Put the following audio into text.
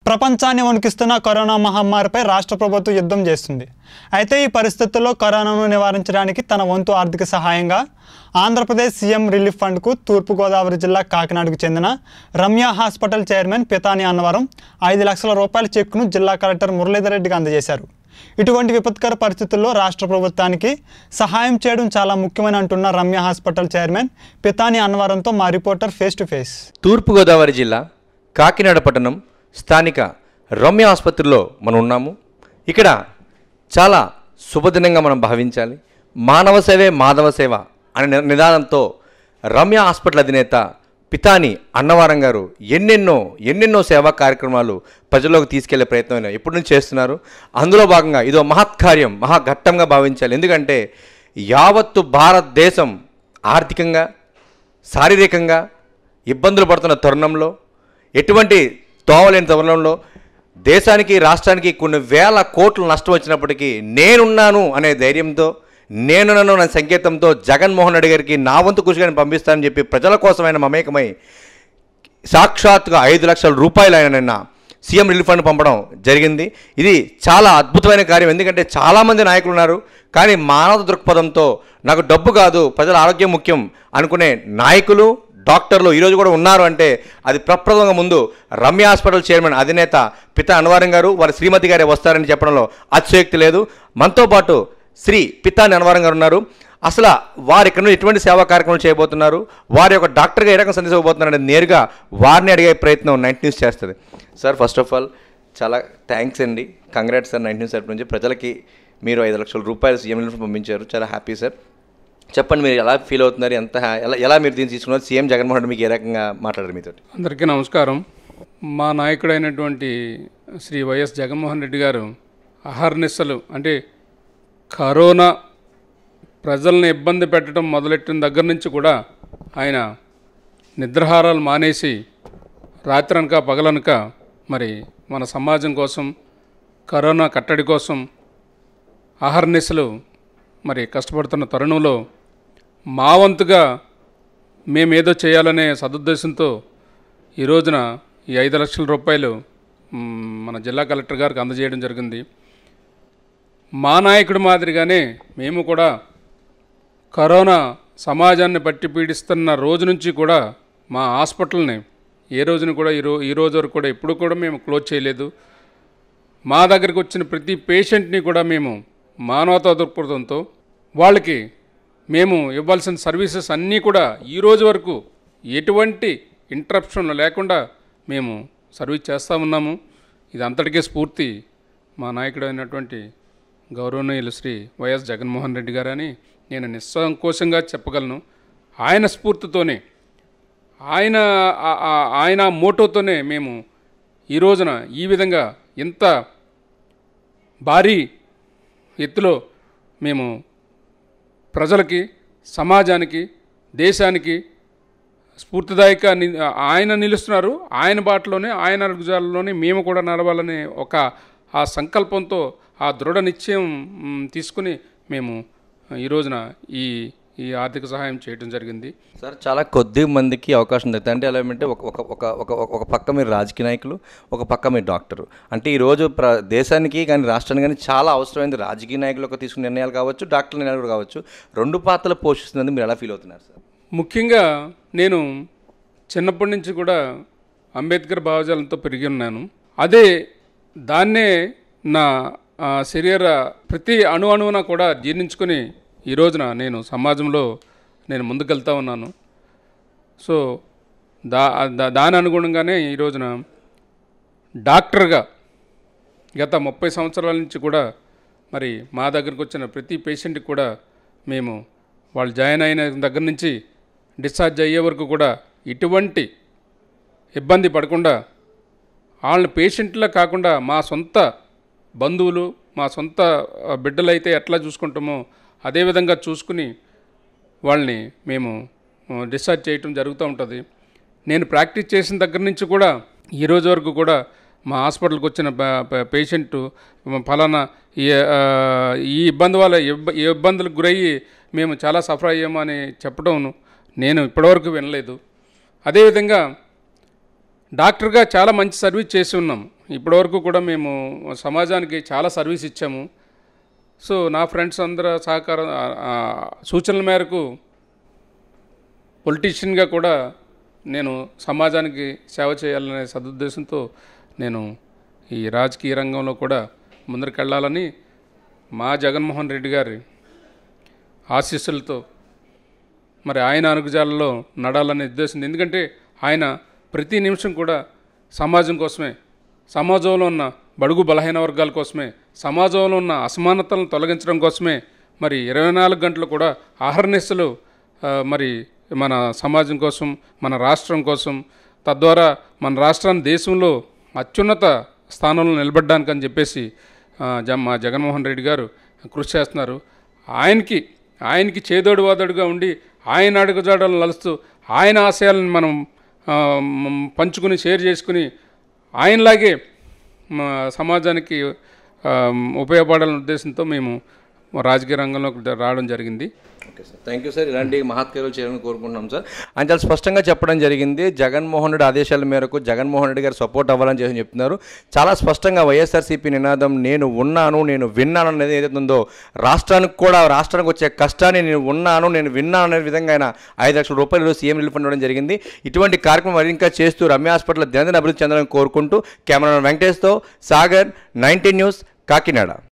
ప్రపంచాన్ని వణికిస్తున్న కరోనా మహమ్మారిపై రాష్ట్ర ప్రభుత్వం యుద్ధం చేస్తుంది అయితే ఈ పరిస్థితుల్లో కరోనాను నివారించడానికి తన వంతు ఆర్థిక సహాయంగా ఆంధ్రప్రదేశ్ సీఎం రిలీఫ్ ఫండ్కు తూర్పుగోదావరి జిల్లా కాకినాడకు చెందిన రమ్య హాస్పిటల్ చైర్మన్ పితాని అన్నవరం ఐదు లక్షల రూపాయల చెక్కును జిల్లా కలెక్టర్ మురళీధర్ రెడ్డికి అందజేశారు ఇటువంటి విపత్కర పరిస్థితుల్లో రాష్ట్ర ప్రభుత్వానికి సహాయం చేయడం చాలా ముఖ్యమని అంటున్న రమ్య హాస్పిటల్ చైర్మన్ పితాని అన్నవరంతో మా reporter face to face Turpu Godavari జిల్లా కాకినాడ పట్టణం స్థానిక రమ్య ఆసుపత్రిలో మనం ఉన్నాము ఇక్కడ చాలా శుభదినంగా మనం భావించాలి మానవ సేవే మాధవ సేవ అనే ని- నిదానంతో రమ్య హాస్పిటల్ అధినేత పితాని అన్నవరం గారు ఎన్నెన్నో ఎన్నెన్నో సేవా కార్యక్రమాలు ప్రజల్లోకి తీసుకెళ్లే ప్రయత్నం ఎప్పటి నుంచి చేస్తున్నారు అందులో భాగంగా ఇదో మహత్కార్యం మహాఘట్టంగా భావించాలి ఎందుకంటే యావత్తు భారతదేశం ఆర్థికంగా శారీరకంగా ఇబ్బందులు పడుతున్న తరుణంలో ఎటువంటి తోవలేని తరుణంలో దేశానికి రాష్ట్రానికి కొన్ని వేల కోట్లు నష్టం వచ్చినప్పటికీ నేనున్నాను అనే ధైర్యంతో నేనున్నాను అనే సంకేతంతో జగన్మోహన్ రెడ్డి గారికి నా వంతు కృషిగాని పంపిస్తానని చెప్పి ప్రజల కోసమైన మమేకమై సాక్షాత్తుగా ఐదు లక్షల రూపాయలు ఆయన నిన్న సీఎం రిలీఫ్ ఫండ్ పంపడం జరిగింది ఇది చాలా అద్భుతమైన కార్యం ఎందుకంటే చాలామంది నాయకులు ఉన్నారు కానీ మానవ దృక్పథంతో నాకు డబ్బు కాదు ప్రజల ఆరోగ్యం ముఖ్యం అనుకునే నాయకులు డాక్టర్లు ఈరోజు కూడా ఉన్నారు అంటే అది ప్రప్రదంగా ముందు రమ్య హాస్పిటల్ చైర్మన్ అధినేత పిత అన్వారం గారు వారి శ్రీమతి గారే వస్తారని చెప్పడంలో అతిశయోక్తి లేదు మనతో పాటు శ్రీ పితాని అన్వారం గారు ఉన్నారు అసలు వారు ఇక్కడ నుండి ఎటువంటి సేవా కార్యక్రమాలు చేయబోతున్నారు వారి యొక్క డాక్టర్గా ఏ రకం సందేశం ఇవ్వబోతున్నారు అనేది నేరుగా వారిని అడిగే ప్రయత్నం నైన్టీ న్యూస్ చేస్తుంది సార్ ఫస్ట్ ఆఫ్ ఆల్ చాలా థ్యాంక్స్ అండి కంగ్రాట్స్ సార్ నైన్టీ న్యూస్ తరపు నుంచి ప్రజలకి మీరు ఐదు లక్షల రూపాయలు సీఎం రిలీఫ్ పంపించారు చాలా హ్యాపీ సార్ చెప్పండి మీరు ఎలా ఫీల్ అవుతున్నారు ఎంత హ్యా- ఎలా ఎలా మీరు దీన్ని తీసుకున్నారు సీఎం జగన్మోహన్ రెడ్డి మీకు ఏ రకంగా మాట్లాడారు మీతో అందరికీ నమస్కారం మా నాయకుడైనటువంటి శ్రీ వైఎస్ జగన్మోహన్ రెడ్డి గారు అహర్నిశలు అంటే కరోనా ప్రజల్ని ఇబ్బంది పెట్టడం మొదలెట్టిన దగ్గర నుంచి కూడా ఆయన నిద్రహారాలు మానేసి రాత్రనక పగలనక మరి మన సమాజం కోసం కరోనా కట్టడి కోసం అహర్నిశలు మరి కష్టపడుతున్న తరుణంలో మా వంతుగా మేమేదో చేయాలనే సదుద్దేశంతో ఈ రోజున ఈ ఐదు లక్షల రూపాయలు మ్, మన జిల్లా కలెక్టర్ గారికి అందజేయడం జరిగింది మా నాయకుడి మాదిరిగానే మేము కూడా కరోనా సమాజాన్ని పట్టి పీడిస్తున్న రోజు నుంచి కూడా మా హాస్పిటల్ని ఏ రోజున కూడా ఈ రో ఈ రోజు వరకు కూడా ఎప్పుడు కూడా మేము క్లోజ్ చేయలేదు మా దగ్గరికి వచ్చిన ప్రతి పేషెంట్ని కూడా మేము మానవతా దృక్పథంతో వాళ్ళకి మేము ఇవ్వాల్సిన సర్వీసెస్ అన్నీ కూడా ఈ రోజు వరకు ఎటువంటి ఇంటరప్షన్ లేకుండా మేము సర్వీస్ చేస్తూ ఉన్నాము ఇది అంతటికే స్ఫూర్తి మా నాయకుడు అయినటువంటి గౌరవనీయులు శ్రీ వైఎస్ జగన్మోహన్ రెడ్డి గారని నేను నిస్సంకోచంగా చెప్పగలను ఆయన స్ఫూర్తితోనే ఆయన ఆ- ఆ- ఆయన మోటోతోనే మేము ఈ రోజున ఈ విధంగా ఇంత భారీ ఎత్తులో మేము ప్రజలకి సమాజానికి దేశానికి స్ఫూర్తిదాయక ని- ఆయన నిలుస్తున్నారు ఆయన బాటలోనే ఆయన అడుగుజాలలోనే మేము కూడా నడవాలనే ఒక ఆ సంకల్పంతో ఆ దృఢ నిశ్చయం మ్, తీసుకుని మేము ఈ రోజున ఈ ఈ ఆర్థిక సహాయం చేయడం జరిగింది సార్ చాలా కొద్ది మందికి అవకాశం దొరుకుతుంది అంటే ఎలా అంటే ఒక ఒక ఒక ఒక ఒక- ఒక పక్క మీరు రాజకీయ నాయకులు ఒక పక్క మీరు డాక్టరు అంటే ఈరోజు ప్ర దేశానికి కానీ రాష్ట్రానికి కానీ చాలా అవసరమైంది రాజకీయ నాయకులు ఒక తీసుకున్న నిర్ణయాలు కావచ్చు డాక్టర్ల నిర్ణయాలు కూడా కావచ్చు రెండు పాత్రలు పోషిస్తున్నందుకు మీరు ఎలా ఫీల్ అవుతున్నారు సార్ ముఖ్యంగా నేను చిన్నప్పటి నుంచి కూడా అంబేద్కర్ భావజాలంతో పెరిగి ఉన్నాను అదే దాన్నే నా ఆ, శరీర ప్రతి అణు అణువున కూడా జీర్ణించుకొని ఈ రోజున నేను సమాజంలో నేను ముందుకెళ్తా ఉన్నాను సో దా దా- దాని అనుగుణంగానే ఈ రోజున డాక్టర్గా గత ముప్పై సంవత్సరాల నుంచి కూడా మరి మా దగ్గరకు వచ్చిన ప్రతి పేషెంట్కి కూడా మేము వాళ్ళు జాయిన్ అయిన దగ్గర నుంచి డిశ్చార్జ్ అయ్యే వరకు కూడా ఎటువంటి ఇబ్బంది పడకుండా వాళ్ళని పేషెంట్లా కాకుండా మా సొంత బంధువులు మా సొంత ఆ, బిడ్డలైతే ఎట్లా చూసుకుంటామో అదేవిధంగా చూసుకుని వాళ్ళని మేము ఆ, డిశ్చార్జ్ చేయటం జరుగుతూ ఉంటుంది నేను ప్రాక్టీస్ చేసిన దగ్గర నుంచి కూడా ఈ రోజు వరకు కూడా మా హాస్పిటల్కి వచ్చిన ప- ప- పేషెంట్ ఫలానా ఈ ఆ, ఈ ఇబ్బంది వల్ల ఇబ్బ- ఈ ఇబ్బందులకు గురయ్యి మేము చాలా సఫర్ అయ్యాము అని చెప్పడం నేను ఇప్పటివరకు వినలేదు అదేవిధంగా డాక్టర్గా చాలా మంచి సర్వీస్ చేసి ఉన్నాం ఇప్పటివరకు కూడా మేము సమాజానికి చాలా సర్వీస్ ఇచ్చాము సో నా ఫ్రెండ్స్ అందరూ సహకారం ఆ, ఆ, సూచనల మేరకు పొలిటీషియన్గా కూడా నేను సమాజానికి సేవ చేయాలనే సదుద్దేశంతో నేను ఈ రాజకీయ రంగంలో కూడా ముందరికెళ్ళాలని మా జగన్మోహన్ రెడ్డి గారి ఆశీస్సులతో మరి ఆయన అనుగుజాలలో నడాలనే ఉద్దేశం ఎందుకంటే ఆయన ప్రతి నిమిషం కూడా సమాజం కోసమే సమాజంలో ఉన్న బడుగు బలహీన వర్గాల కోసమే సమాజంలో ఉన్న అసమానతలను తొలగించడం కోసమే మరి ఇరవై నాలుగు గంటలు కూడా ఆహర్నిశలు ఆ, మరి మన సమాజం కోసం మన రాష్ట్రం కోసం తద్వారా మన రాష్ట్రాన్ని దేశంలో అత్యున్నత స్థానంలో నిలబడ్డానికి అని చెప్పేసి ఆ, జ మా జగన్మోహన్ రెడ్డి గారు కృషి చేస్తున్నారు ఆయనకి ఆయనకి చేదోడు వాదోడుగా ఉండి ఆయన అడుగుజాడలను నలుస్తూ ఆయన ఆశయాలను మనం ఆ, మ్, పంచుకుని షేర్ చేసుకుని ఆయనలాగే మా సమాజానికి ఆ, ఉపయోగపడాలనే ఉద్దేశంతో మేము రాజకీయ రంగంలోకి రావడం జరిగింది okay sir thank you sir ఇలాంటి మహత్కార్యాలు చేయాలని కోరుకుంటున్నాం సార్ ఆయన చాలా స్పష్టంగా చెప్పడం జరిగింది జగన్మోహన్ రెడ్డి ఆదేశాల మేరకు జగన్మోహన్ రెడ్డి గారు సపోర్ట్ అవ్వాలని చేసి చెప్తున్నారు చాలా స్పష్టంగా వైఎస్ఆర్సీపీ నినాదం నేను ఉన్నాను నేను విన్నాను అనేది ఏదైతే ఉందో రాష్ట్రానికి కూడా రాష్ట్రానికి వచ్చే కష్టాన్ని నేను ఉన్నాను నేను విన్నాను అనే విధంగా ఆయన ఐదు లక్షల రూపాయలు సీఎం రిలీఫ్ ఫండ్ ఇవ్వడం జరిగింది ఇటువంటి కార్యక్రమం మరి ఇంకా చేస్తూ రమ్య హాస్పిటల్ దినదిన అభివృద్ధి చెందాలని కోరుకుంటూ కెమెరా వెంకటేష్తో సాగర్ నైన్టీన్ న్యూస్ కాకినాడ